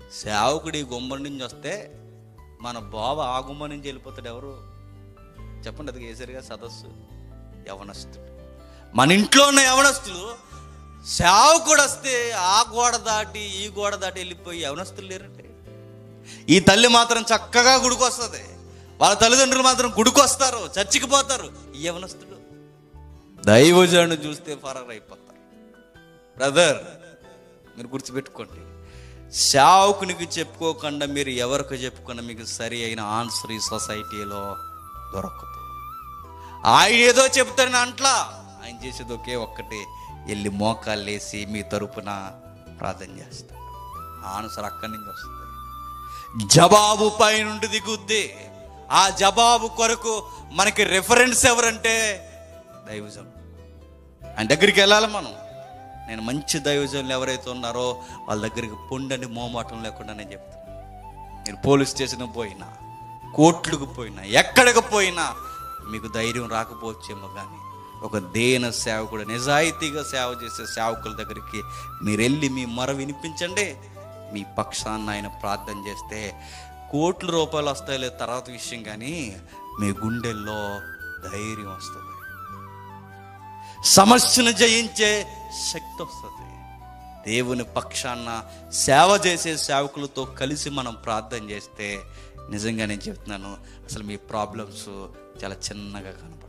సేవకుడు ఈ గుమ్మడి నుంచి వస్తే మన బావ ఆ గుమ్మ నుంచి వెళ్ళిపోతాడు ఎవరు చెప్పండి అది వేసారుగా సదస్సు యవనస్తుడు మన ఇంట్లో ఉన్న యవనస్తులు సేవకుడు వస్తే ఆ గోడ దాటి ఈ గోడ దాటి వెళ్ళిపోయి యవనస్తులు లేరండి ఈ తల్లి మాత్రం చక్కగా గుడికొస్తుంది వాళ్ళ తల్లిదండ్రులు మాత్రం గుడికొస్తారు చర్చికి పోతారు ఈ యవనస్తుడు దైవజనుడు చూస్తే ఫరారు అయిపోతారు బ్రదర్ మీరు గుర్తుపెట్టుకోండి సేవకునికి చెప్పుకోకుండా మీరు ఎవరికి చెప్పుకున్నా మీకు సరి అయిన ఆన్సర్ ఈ సొసైటీలో దొరకదు ఆయన ఏదో చెప్తారని అంట్లా ఆయన చేసేది ఒకే ఒక్కటి వెళ్ళి మోకాళ్ళు వేసి మీ తరపున ప్రార్థన చేస్తాడు ఆన్సర్ అక్కడి నుంచి వస్తుంది జవాబు పైనుండి దిగుద్ది ఆ జవాబు కొరకు మనకి రెఫరెన్స్ ఎవరంటే దైవజం ఆయన దగ్గరికి వెళ్ళాలి మనం నేను మంచి దైవజనులు ఎవరైతే ఉన్నారో వాళ్ళ దగ్గరికి పొండని మోమాటం లేకుండా నేను చెప్తాను మీరు పోలీస్ స్టేషన్ పోయినా కోర్టులకు పోయినా ఎక్కడికి పోయినా మీకు ధైర్యం రాకపోవచ్చేమో కానీ ఒక దేన సేవకుడు నిజాయితీగా సేవ చేసే సేవకుల దగ్గరికి మీరు వెళ్ళి మీ మొర వినిపించండి మీ పక్షాన్ని ఆయన ప్రార్థన చేస్తే కోట్ల రూపాయలు వస్తాయో లేదు తర్వాత విషయం కానీ మీ గుండెల్లో ధైర్యం వస్తుంది సమస్యను జయించే శక్తి వస్తుంది దేవుని పక్షాన సేవ చేసే సేవకులతో కలిసి మనం ప్రార్థన చేస్తే నిజంగా నేను చెప్తున్నాను అసలు మీ ప్రాబ్లమ్స్ చాలా చిన్నగా కనపడతాయి